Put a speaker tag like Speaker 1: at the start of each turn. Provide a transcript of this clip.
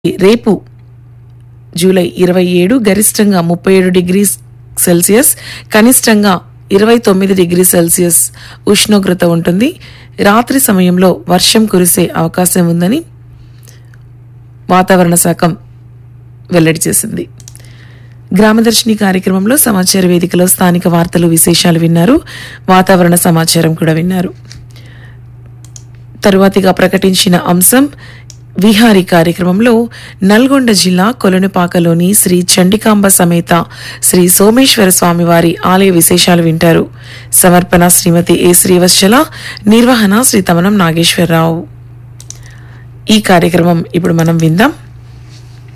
Speaker 1: రేపు జూలై ఇరవై ఏడు గరిష్టంగా ముప్పై ఏడు డిగ్రీ సెల్సియస్ కనిష్టంగా ఇరవై తొమ్మిది డిగ్రీ సెల్సియస్ ఉష్ణోగ్రత ఉంటుంది రాత్రి సమయంలో వర్షం కురిసే అవకాశం ఉందని వాతావరణ శాఖ వెల్లడి చేసింది గ్రామదర్శిని కార్యక్రమంలో సమాచార వేదికలో స్థానిక వార్తలు విశేషాలు విన్నారు వాతావరణ సమాచారం కూడా విన్నారు తరువాతిగా ప్రకటించిన అంశం విహారీ కార్యక్రమంలో నల్గొండ జిల్లా కొలనుపాకలోని శ్రీ చండికాంబ సమేత శ్రీ సోమేశ్వర స్వామి వారి ఆలయ విశేషాలు వింటారు సమర్పణ శ్రీమతి ఏ శ్రీవత్సల నిర్వహణ శ్రీ తమనం నాగేశ్వరరావు ఈ కార్యక్రమం ఇప్పుడు మనం విందాం